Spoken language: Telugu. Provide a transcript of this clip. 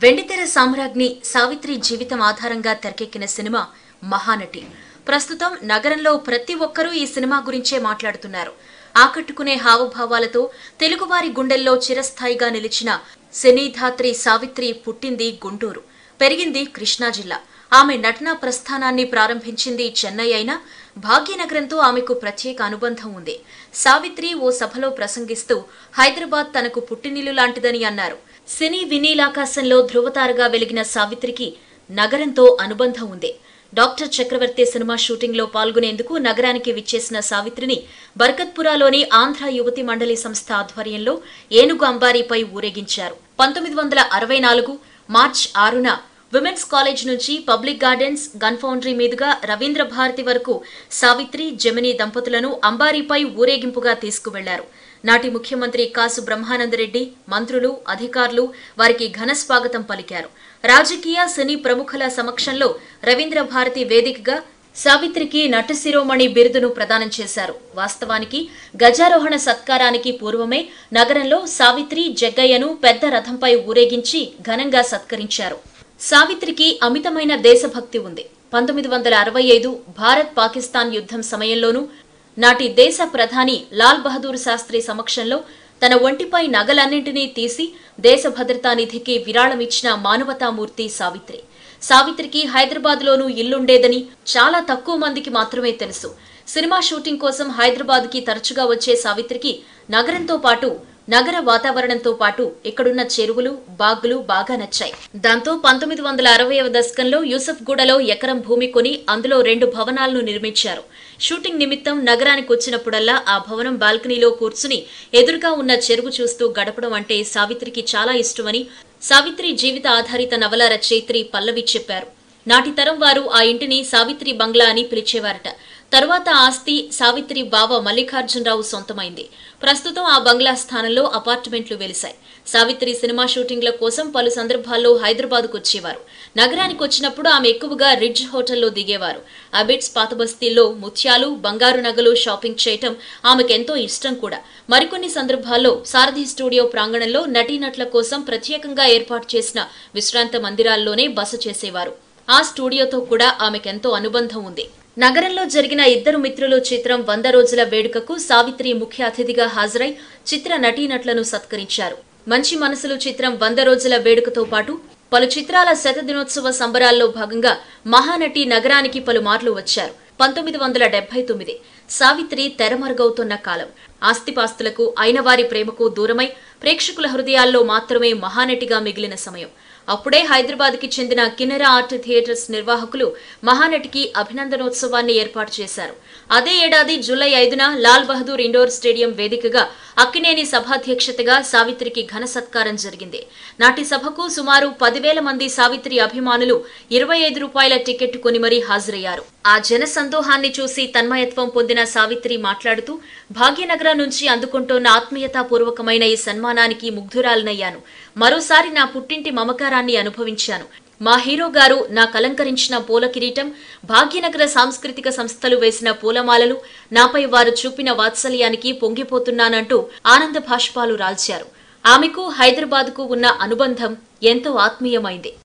వెండితెర సామ్రాజ్ఞి సావిత్రి జీవితం ఆధారంగా తెరకెక్కిన సినిమా మహానటి ప్రస్తుతం నగరంలో ప్రతి ఒక్కరూ ఈ సినిమా గురించే మాట్లాడుతున్నారు ఆకట్టుకునే హావభావాలతో తెలుగువారి గుండెల్లో చిరస్థాయిగా నిలిచిన శనిధాత్రి సావిత్రి పుట్టింది గుంటూరు పెరిగింది కృష్ణా జిల్లా ఆమె నటనా ప్రస్థానాన్ని ప్రారంభించింది చెన్నై అయినా భాగ్యనగరంతో ఆమెకు ప్రత్యేక అనుబంధం ఉంది సావిత్రి ఓ సభలో ప్రసంగిస్తూ హైదరాబాద్ తనకు పుట్టినిల్లు లాంటిదని అన్నారు సినీ వినీలాకాశంలో ధృవతారగా వెలిగిన సావిత్రికి నగరంతో అనుబంధం ఉంది డాక్టర్ చక్రవర్తి సినిమా షూటింగ్ లో పాల్గొనేందుకు నగరానికి విచ్చేసిన సావిత్రిని బర్కత్పురాలోని ఆంధ్ర యువతి మండలి సంస్థ ఆధ్వర్యంలో ఏనుగు అంబారీపై ఊరేగించారు పంతొమ్మిది వందల అరవై నాలుగు మార్చ్ ఆరున విమెన్స్ కాలేజ్ నుంచి పబ్లిక్ గార్డెన్స్ గన్ ఫౌండరీ మీదుగా రవీంద్ర భారతి వరకు సావిత్రి జమిని దంపతులను అంబారీపై ఊరేగింపుగా తీసుకువెళ్లారు నాటి ముఖ్యమంత్రి కాసు బ్రహ్మానందరెడ్డి మంత్రులు అధికారులు వారికి ఘన స్వాగతం పలికారు రాజకీయ సినీ ప్రముఖుల సమక్షంలో రవీంద్ర భారతి వేదికగా సావిత్రికి నటశిరోమణి బిరుదును ప్రదానం చేశారు వాస్తవానికి గజారోహణ సత్కారానికి పూర్వమే నగరంలో సావిత్రి జగ్గయ్యను పెద్ద రథంపై ఊరేగించి ఘనంగా సత్కరించారు సావిత్రికి అమితమైన దేశభక్తి ఉంది పంతొమ్మిది వందల అరవై ఐదు భారత్ పాకిస్తాన్ యుద్ధం సమయంలోనూ నాటి దేశ ప్రధాని లాల్ బహదూర్ శాస్త్రి సమక్షంలో తన ఒంటిపై నగలన్నింటినీ తీసి దేశ భద్రతా నిధికి విరాళమిచ్చిన మానవతామూర్తి సావిత్రి సావిత్రికి హైదరాబాద్లోనూ ఇల్లుండేదని చాలా తక్కువ మందికి మాత్రమే తెలుసు సినిమా షూటింగ్ కోసం హైదరాబాద్కి తరచుగా వచ్చే సావిత్రికి నగరంతో పాటు నగర వాతావరణంతో పాటు ఇక్కడున్న చెరువులు బాగులు బాగా నచ్చాయి దాంతో పంతొమ్మిది వందల అరవైవ దశకంలో యూసఫ్గూడలో ఎకరం భూమి కొని అందులో రెండు భవనాలను నిర్మించారు షూటింగ్ నిమిత్తం నగరానికి వచ్చినప్పుడల్లా ఆ భవనం బాల్కనీలో కూర్చుని ఎదురుగా ఉన్న చెరువు చూస్తూ గడపడం అంటే సావిత్రికి చాలా ఇష్టమని సావిత్రి జీవిత ఆధారిత నవల రచయిత్రి పల్లవి చెప్పారు నాటి తరం వారు ఆ ఇంటిని సావిత్రి బంగ్లా అని పిలిచేవారట తరువాత ఆ ఆస్తి సావిత్రి బావ మల్లికార్జునరావు సొంతమైంది ప్రస్తుతం ఆ బంగ్లా స్థానంలో అపార్ట్మెంట్లు వెలిశాయి సావిత్రి సినిమా షూటింగ్ల కోసం పలు సందర్భాల్లో హైదరాబాద్కు వచ్చేవారు నగరానికి వచ్చినప్పుడు ఆమె ఎక్కువగా రిడ్జ్ హోటల్లో దిగేవారు అబిట్స్ పాతబస్తీల్లో ముత్యాలు బంగారు నగలు షాపింగ్ చేయటం ఆమెకెంతో ఇష్టం కూడా మరికొన్ని సందర్భాల్లో సారథి స్టూడియో ప్రాంగణంలో నటీనటుల కోసం ప్రత్యేకంగా ఏర్పాటు చేసిన విశ్రాంత మందిరాల్లోనే బస చేసేవారు ఆ స్టూడియోతో కూడా ఆమెకెంతో అనుబంధం ఉంది నగరంలో జరిగిన ఇద్దరు మిత్రులు చిత్రం వంద రోజుల వేడుకకు సావిత్రి ముఖ్య అతిథిగా హాజరై చిత్ర నటీనటులను సత్కరించారు మంచి మనసులు చిత్రం వంద రోజుల వేడుకతో పాటు పలు చిత్రాల శత దినోత్సవ సంబరాల్లో భాగంగా మహానటి నగరానికి పలుమార్లు వచ్చారు పంతొమ్మిది వందల డెబ్బై తొమ్మిది సావిత్రి తెరమరుగవుతున్న కాలం ఆస్తిపాస్తులకు అయినవారి ప్రేమకు దూరమై ప్రేక్షకుల హృదయాల్లో మాత్రమే మహానటిగా మిగిలిన సమయం అప్పుడే హైదరాబాద్కి చెందిన కిన్నెర ఆర్ట్ థియేటర్స్ నిర్వాహకులు మహానటికి అభినందనోత్సవాన్ని ఏర్పాటు చేశారు అదే ఏడాది జూలై ఐదున లాల్ బహదూర్ ఇండోర్ స్టేడియం వేదికగా అక్కినేని సభాధ్యక్షతగా సావిత్రికి ఘన సత్కారం జరిగింది నాటి సభకు సుమారు పదివేల మంది సావిత్రి అభిమానులు ఇరవై ఐదు రూపాయల టికెట్ కొని మరీ హాజరయ్యారు ఆ జన సందోహాన్ని చూసి తన్మయత్వం పొందిన సావిత్రి మాట్లాడుతూ భాగ్యనగరం నుంచి అందుకుంటోన్న ఆత్మీయతాపూర్వకమైన ఈ సన్మానానికి ముగ్ధురాలనయ్యాను మరోసారి నా పుట్టింటి మమకారాన్ని అనుభవించాను మా హీరో గారు నా కలంకరించిన పూల కిరీటం భాగ్యనగర సాంస్కృతిక సంస్థలు వేసిన పూలమాలలు నాపై వారు చూపిన వాత్సల్యానికి పొంగిపోతున్నానంటూ ఆనంద భాష్పాలు రాల్చారు ఆమెకు హైదరాబాద్కు ఉన్న అనుబంధం ఎంతో ఆత్మీయమైంది